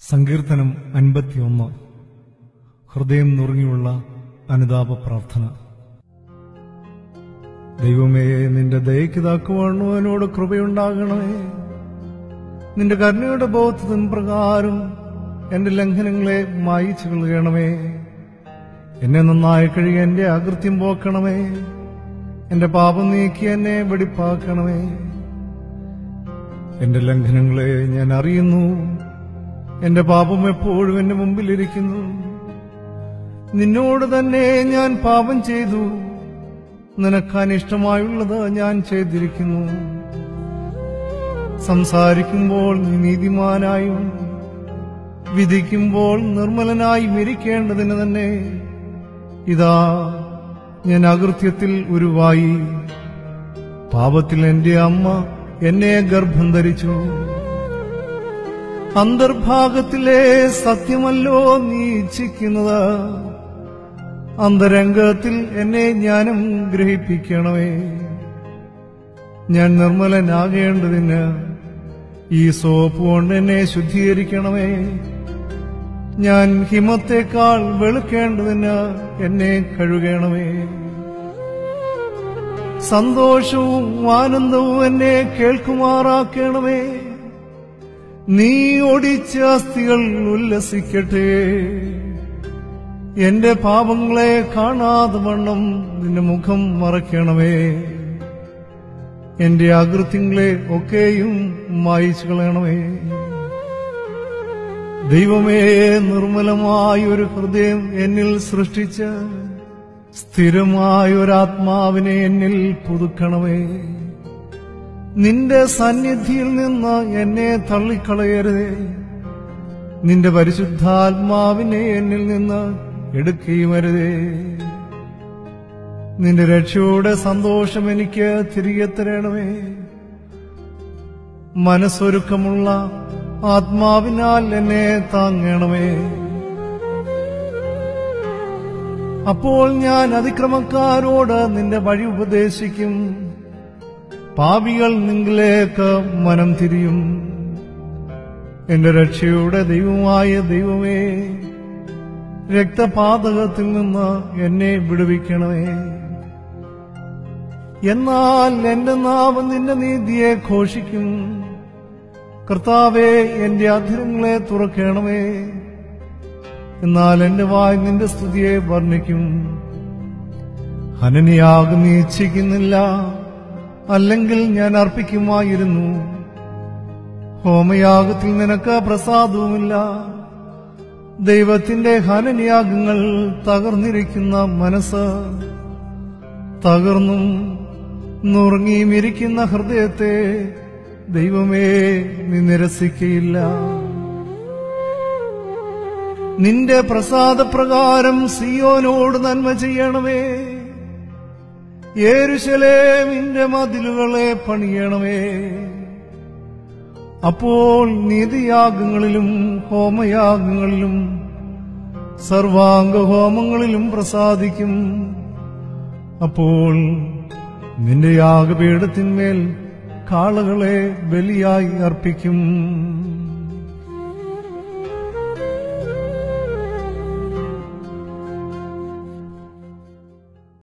സങ്കീർത്തനം അൻപത്തിയൊന്ന് ഹൃദയം നുറുങ്ങിയുള്ള അനുതാപ പ്രാർത്ഥന ദൈവമേ നിന്റെ ദയക്ക് താക്കുവാണുവനോട് കൃപയുണ്ടാകണമേ നിന്റെ കരുണയുടെ ബോധത്തിൻ പ്രകാരം എന്റെ ലംഘനങ്ങളെ മായിച്ചു കളയണമേ എന്നെ നന്നായി കഴുകി എന്റെ അകൃത്യം പോക്കണമേ എന്റെ പാപം നീക്കി എന്നെ വെടിപ്പാക്കണമേ എന്റെ ലംഘനങ്ങളെ ഞാൻ അറിയുന്നു എന്റെ പാപം എപ്പോഴും എന്റെ മുമ്പിലിരിക്കുന്നു നിന്നോട് തന്നെ ഞാൻ പാപം ചെയ്തു നിനക്ക് അനിഷ്ടമായുള്ളത് ഞാൻ ചെയ്തിരിക്കുന്നു സംസാരിക്കുമ്പോൾ നീ നീതിമാനായും വിധിക്കുമ്പോൾ നിർമ്മലനായി മരിക്കേണ്ടതിന് തന്നെ ഇതാ ഞാൻ അകൃത്യത്തിൽ ഉരുവായി പാപത്തിൽ എന്റെ അമ്മ എന്നെ ഗർഭം ധരിച്ചു അന്തർഭാഗത്തിലെ സത്യമല്ലോ നീ ഇച്ഛിക്കുന്നത് അന്തരംഗത്തിൽ എന്നെ ജ്ഞാനം ഗ്രഹിപ്പിക്കണമേ ഞാൻ നിർമ്മലനാകേണ്ടതിന് ഈ സോപ്പ് കൊണ്ട് എന്നെ ശുദ്ധീകരിക്കണമേ ഞാൻ ഹിമത്തേക്കാൾ വെളുക്കേണ്ടതിന് എന്നെ കഴുകണമേ സന്തോഷവും ആനന്ദവും എന്നെ കേൾക്കുമാറാക്കണമേ നീ ഒടിച്ച അസ്ഥികൾ ഉല്ലസിക്കട്ടെ എന്റെ പാപങ്ങളെ കാണാതെ വണ്ണം നിന്റെ മുഖം മറയ്ക്കണമേ എന്റെ അകൃത്യങ്ങളെ ഒക്കെയും മായിച്ചു കളയണമേ ദൈവമേ നിർമ്മലമായ ഒരു ഹൃദയം എന്നിൽ സൃഷ്ടിച്ച് സ്ഥിരമായ ഒരാത്മാവിനെ എന്നിൽ പുതുക്കണമേ നിന്റെ സന്നിധിയിൽ നിന്ന് എന്നെ തള്ളിക്കളയരുതേ നിന്റെ പരിശുദ്ധാത്മാവിനെ എന്നിൽ നിന്ന് എടുക്കുകയും അരുതേ നിന്റെ രക്ഷയുടെ സന്തോഷം എനിക്ക് തിരികെ തരണമേ മനസ്സൊരുക്കമുള്ള ആത്മാവിനാൽ എന്നെ താങ്ങണമേ അപ്പോൾ ഞാൻ അതിക്രമക്കാരോട് നിന്റെ വഴി ഉപദേശിക്കും പാപികൾ നിങ്ങളിലേക്ക് മനം തിരിയും എന്റെ രക്ഷയുടെ ദൈവമായ ദൈവമേ രക്തപാതകത്തിൽ നിന്ന് എന്നെ വിടുവിക്കണമേ എന്നാൽ എന്റെ നാവ് നിന്റെ നീതിയെ ഘോഷിക്കും കർത്താവെ എന്റെ അധരങ്ങളെ തുറക്കണമേ എന്നാൽ എന്റെ വായ് നിന്റെ സ്തുതിയെ വർണ്ണിക്കും ഹനനിയാകും നീ ഇച്ഛിക്കുന്നില്ല അല്ലെങ്കിൽ ഞാൻ അർപ്പിക്കുമായിരുന്നു ഹോമയാഗത്തിൽ നിനക്ക് പ്രസാദവുമില്ല ദൈവത്തിന്റെ ഹനനയാഗങ്ങൾ തകർന്നിരിക്കുന്ന മനസ്സ് തകർന്നും നുറുങ്ങിയും ഇരിക്കുന്ന ഹൃദയത്തെ ദൈവമേ നീ നിരസിക്കയില്ല നിന്റെ പ്രസാദപ്രകാരം സിയോനോട് നന്മ ചെയ്യണമേ യേരുശലേമിന്റെ മതിലുകളെ പണിയണമേ അപ്പോൾ നീതിയാഗങ്ങളിലും ഹോമയാഗങ്ങളിലും സർവാംഗ ഹോമങ്ങളിലും പ്രസാദിക്കും അപ്പോൾ നിന്റെ യാഗപീഠത്തിന്മേൽ കാളകളെ ബലിയായി അർപ്പിക്കും